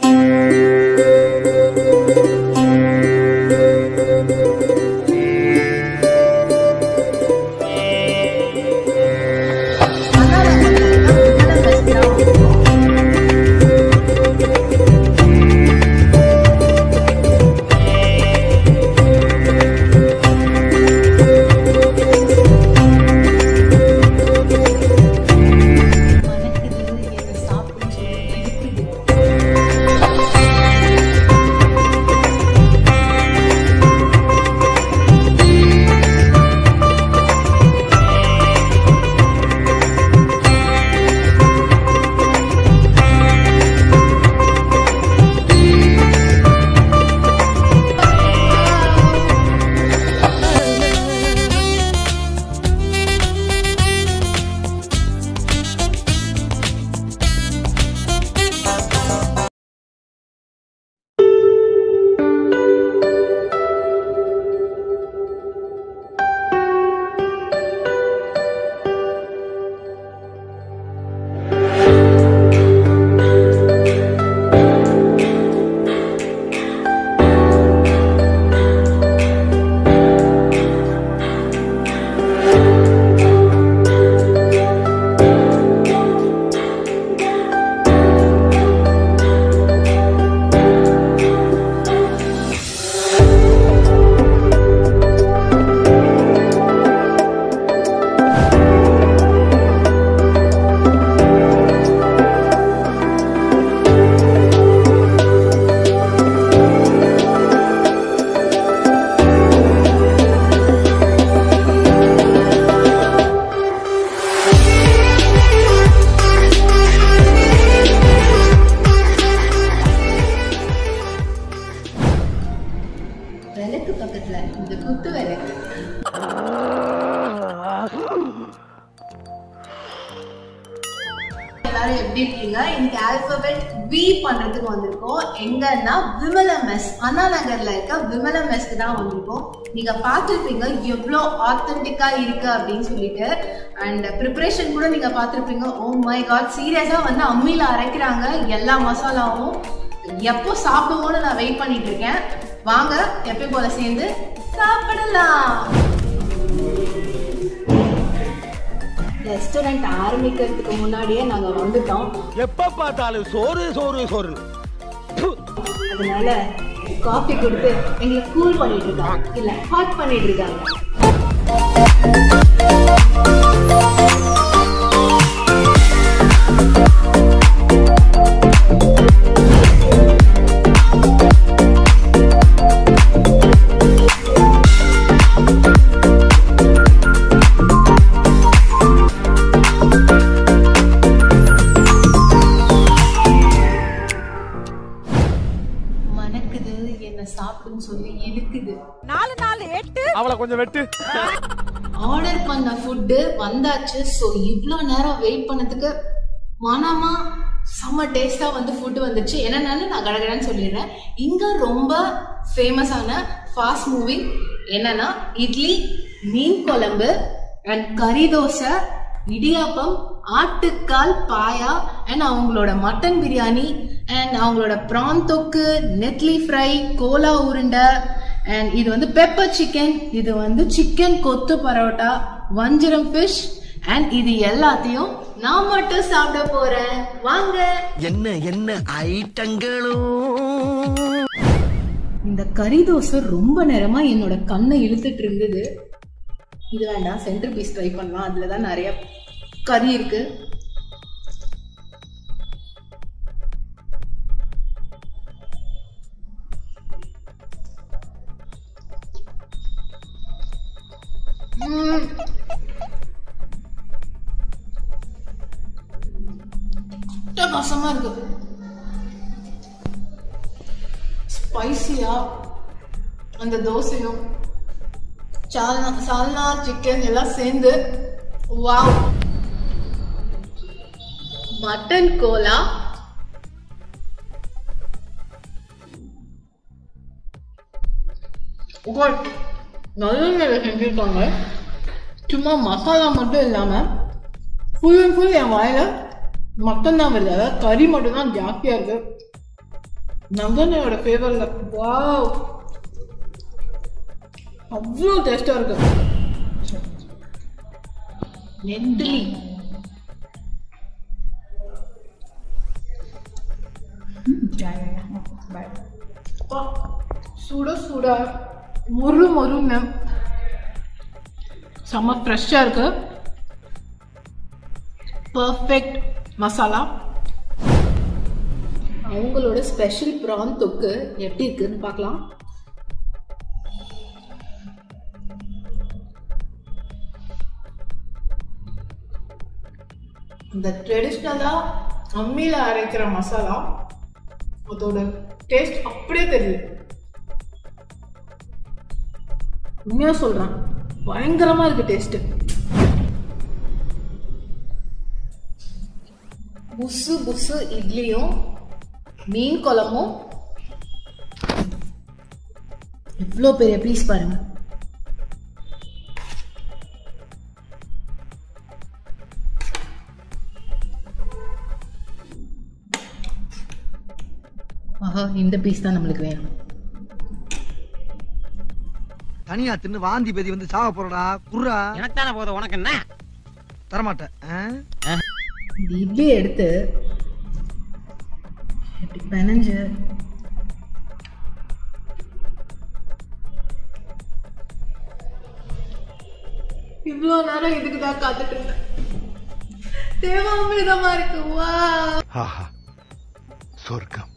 விளக்கு பக்கத்துல இந்த குத்து விளக்கு எல்லாரும் எப்படி இருக்கீங்க இன்னைக்கு ஆல்பபெட் வி பண்றதுக்கு வந்திருக்கோம் எங்கன்னா விமல மெஸ் அண்ணா நகர்ல இருக்க விமல மெஸ்க்கு தான் வந்திருக்கோம் நீங்க பார்த்திருப்பீங்க எவ்வளோ ஆத்தென்டிக்கா இருக்கு அப்படின்னு சொல்லிட்டு அண்ட் ப்ரிப்பரேஷன் கூட நீங்க பார்த்திருப்பீங்க ஓ மை காட் சீரியஸா வந்து அம்மியில அரைக்கிறாங்க எல்லா மசாலாவும் எப்போ சாப்பிடுவோம்னு நான் வெயிட் பண்ணிட்டு இருக்கேன் வாங்க எப்பயும் போல சேர்ந்து சாப்பிடலாம் ரெஸ்டாரண்ட் ஆரம்பிக்கிறதுக்கு முன்னாடியே நாங்க வந்துட்டோம் எப்ப பார்த்தாலும் சோறு சோறு சோறு அதனால காஃபி கொடுத்து எங்களுக்கு கூல் பண்ணிட்டு இருக்காங்க இல்ல ஹாட் பண்ணிட்டு இருக்காங்க மணக்குது என்ன சாப்பிடுன்னு சொல்லி இழுக்குது அவளை கொஞ்சம் வெட்டு ஆர்டர் பண்ண ஃபுட்டு வந்தாச்சு ஸோ இவ்வளோ நேரம் வெயிட் பண்ணதுக்கு மனமா செம்ம டேஸ்டா வந்து ஃபுட்டு வந்துச்சு என்னென்னு நான் கடகடன்னு சொல்லிடுறேன் இங்க ரொம்ப ஃபேமஸான ஃபாஸ்ட் மூவிங் என்னன்னா இட்லி மீன் குழம்பு அண்ட் கறி தோசை இடியாப்பம் ஆட்டுக்கால் பாயா அண்ட் அவங்களோட மட்டன் பிரியாணி அண்ட் அவங்களோட ப்ரான் தொக்கு நெத்லி ஃப்ரை கோலா உருண்டை அண்ட் இது வந்து பெப்பர் சிக்கன் இது வந்து சிக்கன் கொத்து பரோட்டா வஞ்சிரம் ஃபிஷ் அண்ட் இது எல்லாத்தையும் நான் மட்டும் சாப்பிட போறேன் வாங்க என்ன என்ன ஐட்டங்களும் இந்த கறி தோசை ரொம்ப நேரமா என்னோட கண்ணை இழுத்துட்டு இருந்தது இது வேண்டாம் சென்டர் பீஸ் ட்ரை பண்ணலாம் அதுல தான் நிறைய கறி இருக்கு ம். அட்டகாசமா இருக்கு ஸ்பைசியா அந்த தோசையும் சால்னா சால்னா சிக்கன் எல்லாம் சேர்ந்து வாவ் மட்டன் கோலா God, நல்லெண்ணெயில் செஞ்சிருக்காங்க சும்மா மசாலா மட்டும் இல்லாம ஃபுல் அண்ட் ஃபுல் என் வாயில மட்டன் தான் வருது அதாவது கறி மட்டும் தான் ஜாஸ்தியா இருக்கு நந்தனையோட ஃபேவர்ல வாவ் அவ்வளோ டேஸ்டா இருக்கு நெண்டிலி அப்பா, சுட சுட மொறு மொறுன்னு செம்ம ஃப்ரெஷ்ஷாக இருக்கு பர்ஃபெக்ட் மசாலா அவங்களோட ஸ்பெஷல் ப்ரான் தொக்கு எப்படி இருக்குன்னு பார்க்கலாம் இந்த ட்ரெடிஷ்னலாக அம்மியில் அரைக்கிற மசாலா அதோட டேஸ்ட் அப்படியே தெரியுது உண்மையா சொல்றேன் பயங்கரமா இருக்கு டேஸ்ட் புசு புசு இட்லியும் மீன் குழம்பும் இவ்வளோ பெரிய பீஸ் பாருங்க ஆஹா இந்த பீஸ் தான் நம்மளுக்கு வேணும் தனியா தின்னு வாந்தி பேதி வந்து சாக போறடா குர்ரா எனக்கு தானே போதும் உனக்கு என்ன தரமாட்டேன் ஆ? இந்த இட்லியை எடுத்து இப்படி பிணைஞ்சு இவ்வளோ நேரம் இதுக்கு தான் காத்துட்டு இருந்தேன் தேவாமிரதமா இருக்கு வா ஆஹா சொர்க்கம்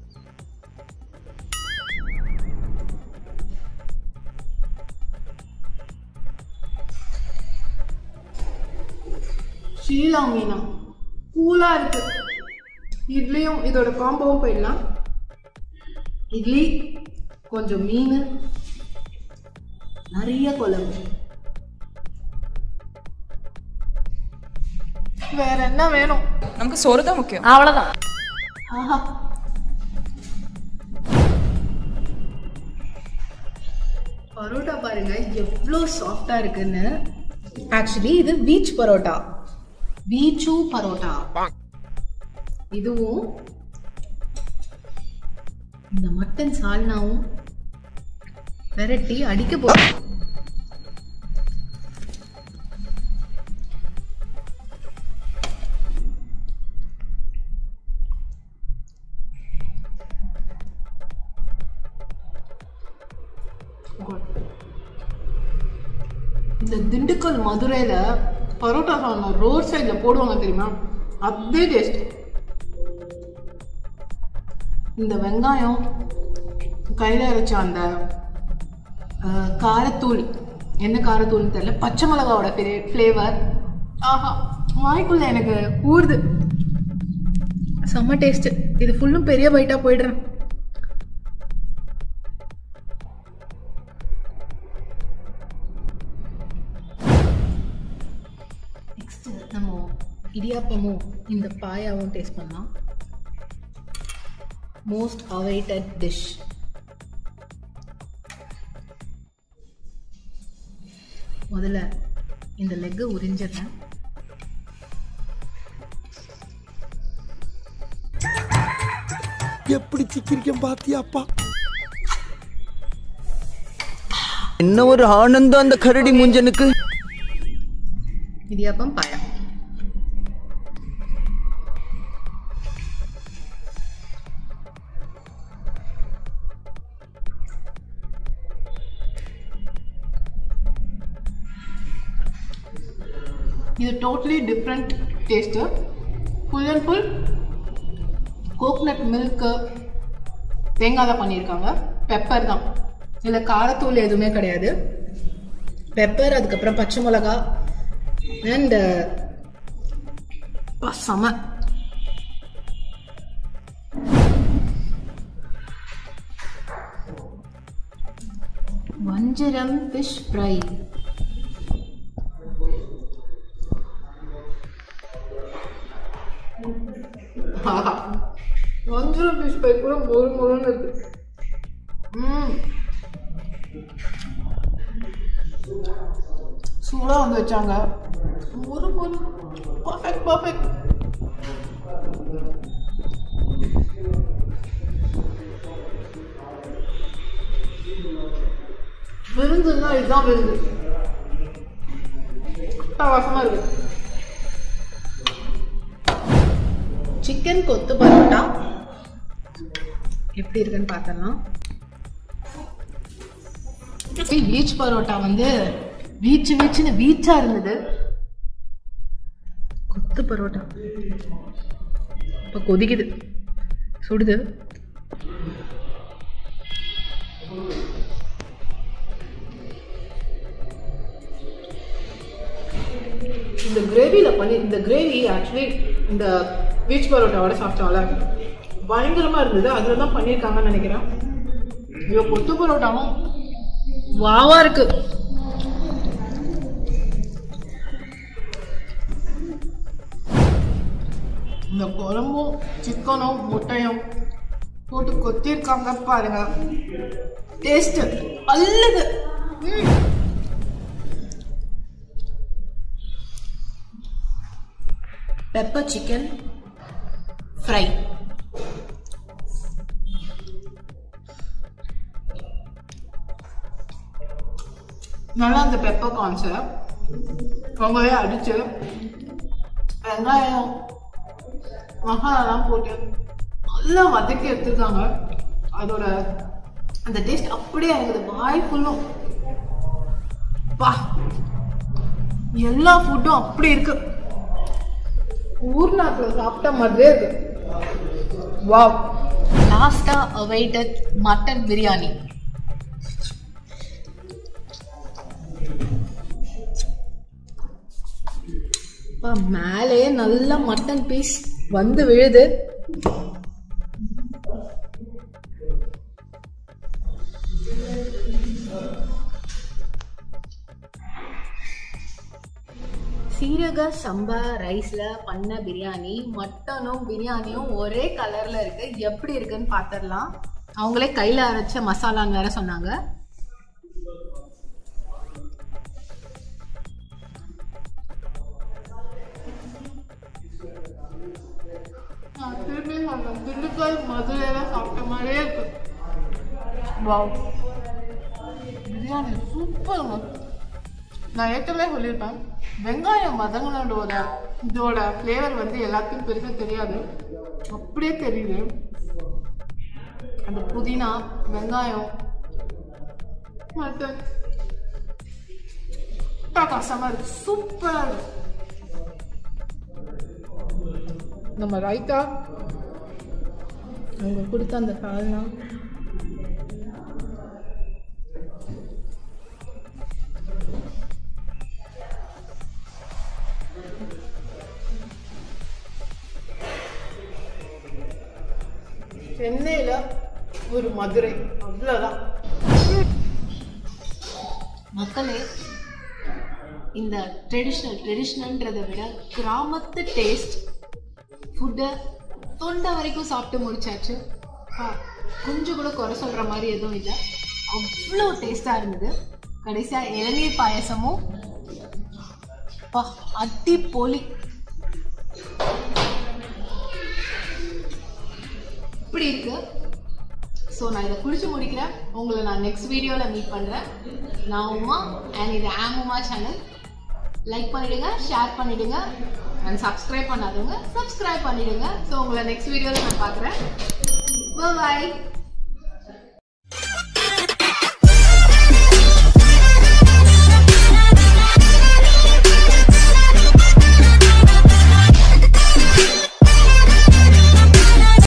ஷீலா மீனா கூலா இருக்கு இட்லியும் இதோட காம்போவும் போயிடலாம் இட்லி கொஞ்சம் மீன் நிறைய குழம்பு வேற என்ன வேணும் நமக்கு சோறு தான் முக்கியம் அவ்வளவுதான் ஆஹா பரோட்டா பாருங்க எவ்வளோ சாஃப்டா இருக்குன்னு ஆக்சுவலி இது பீச் பரோட்டா பீச்சு பரோட்டா இதுவும் இந்த மட்டன் சால்னாவும் விரட்டி அடிக்க போறோம் இந்த திண்டுக்கல் மதுரையில பரோட்டா சால்னா ரோட் சைடில் போடுவாங்க தெரியுமா அதே டேஸ்ட் இந்த வெங்காயம் கையில் அரைச்ச அந்த அஹ், காரத்தூள் என்ன காரத்தூள்னு தெரியல பச்சை மிளகாவோட ஃப்ளேவர் ஆஹா வாய்க்குள்ள எனக்கு ஊறுது செம்ம டேஸ்ட் இது ஃபுல்லும் பெரிய பைட்டா போயிடுறேன் நெக்ஸ்ட் நம்ம இடியாப்பமும் இந்த பாயாவும் டேஸ்ட் பண்ணலாம் மோஸ்ட் அவைட்டட் டிஷ் முதல்ல இந்த லெக்கை உறிஞ்சிடுறேன் எப்படி சிக்கிரிக்கம் பாத்தியாப்பா என்ன ஒரு ஆனந்தம் அந்த கரடி முஞ்சனுக்கு இடியாப்பம் பாயா இது totally different taste full and full coconut milk தேங்காய் தான் பண்ணியிருக்காங்க பெப்பர் தான் இதில் காரத்தூள் எதுவுமே கிடையாது பெப்பர் அதுக்கப்புறம் பச்சை மிளகா அண்ட் செம வஞ்சரம் ஃபிஷ் ஃப்ரை வஞ்சரம் ஃபிஷ் ஃப்ரை கூட மொறு மொறுன்னு இருக்கு ம் சூடாக வந்து வச்சாங்க ஒரு ஒரு பர்ஃபெக்ட் பர்ஃபெக்ட் விருந்துன்னா இதுதான் விருந்து அட்டகாசமா இருக்கு சிக்கன் கொத்து பரோட்டா எப்படி இருக்குன்னு பார்த்தலாம் பீச் பரோட்டா வந்து வீச்சு வீச்சுன்னு வீச்சா இருந்தது கொத்து பரோட்டா இப்போ கொதிக்குது சுடுது இந்த கிரேவியில் பண்ணி இந்த கிரேவி ஆக்சுவலி இந்த பீச் பரோட்டாவோட சாப்பிட்டால பயங்கரமாக இருந்தது அதில் தான் பண்ணியிருக்காங்கன்னு நினைக்கிறேன் ஐயோ கொத்து பரோட்டாவும் வாவா இருக்கு இந்த குழம்பும் சிக்கனும் முட்டையும் போட்டு கொத்திருக்காங்க பாருங்க டேஸ்ட் அல்லது பெப்பர் சிக்கன் ஃப்ரை நல்லா அந்த பெப்பர் கார்ன்ஸை ரொம்பவே அடிச்சு வெங்காயம் மசாலாலாம் போட்டு நல்லா வதக்கி எடுத்துருக்காங்க அதோட அந்த டேஸ்ட் அப்படியே இருக்குது வாய் ஃபுல்லும் பா எல்லா ஃபுட்டும் அப்படி இருக்கு ஊர்நாட்டுல சாப்பிட்ட மாதிரியே இருக்கு வாவ் லாஸ்டா அவைட்டட் மட்டன் பிரியாணி அப்பா, மேலே நல்ல மட்டன் பீஸ் வந்து விழுது சீரக சம்பா ரைஸ்ல பண்ண பிரியாணி மட்டனும் பிரியாணியும் ஒரே கலர்ல இருக்கு எப்படி இருக்குன்னு பாத்திரலாம் அவங்களே கையில அரைச்ச மசாலான்னு வேற சொன்னாங்க நான் திரும்பி சொல்றேன் திண்டுக்கல் மதுரையில சாப்பிட்ட மாதிரியே இருக்கு வாவ் பிரியாணி சூப்பருங்க நான் ஏற்கனவே சொல்லியிருப்பேன் வெங்காயம் வதங்கினோட இதோட ஃப்ளேவர் வந்து எல்லாத்தையும் பெருசாக தெரியாது அப்படியே தெரியுது அந்த புதினா வெங்காயம் மட்டன் கஷ்டமா இருக்கு சூப்பரா இருக்கு நம்ம ரைத்தா அவங்க கொடுத்த அந்த சால்னா சென்னையில ஒரு மதுரை அவ்வளோதான் மக்களே இந்த ட்ரெடிஷ்னல் ட்ரெடிஷ்னல்ன்றதை விட கிராமத்து டேஸ்ட் ஃபுட்டை தொண்டை வரைக்கும் சாப்பிட்டு முடிச்சாச்சு ஆ, கொஞ்சம் கூட குறை சொல்கிற மாதிரி எதுவும் இல்லை அவ்வளோ டேஸ்ட்டாக இருந்தது கடைசியாக இளநீர் பாயசமும் பா அட்டி போலி இப்படி இருக்கு ஸோ நான் இதை குடிச்சு முடிக்கிறேன் உங்களை நான் நெக்ஸ்ட் வீடியோவில் மீட் பண்ணுறேன் நான் உமா அண்ட் இது ஆம் உமா சேனல் லைக் பண்ணிடுங்க ஷேர் பண்ணிடுங்க அண்ட் சப்ஸ்கிரைப் பண்ணாதவங்க சப்ஸ்கிரைப் பண்ணிடுங்க ஸோ உங்களை நெக்ஸ்ட் வீடியோவில் நான் பார்க்குறேன் பாய்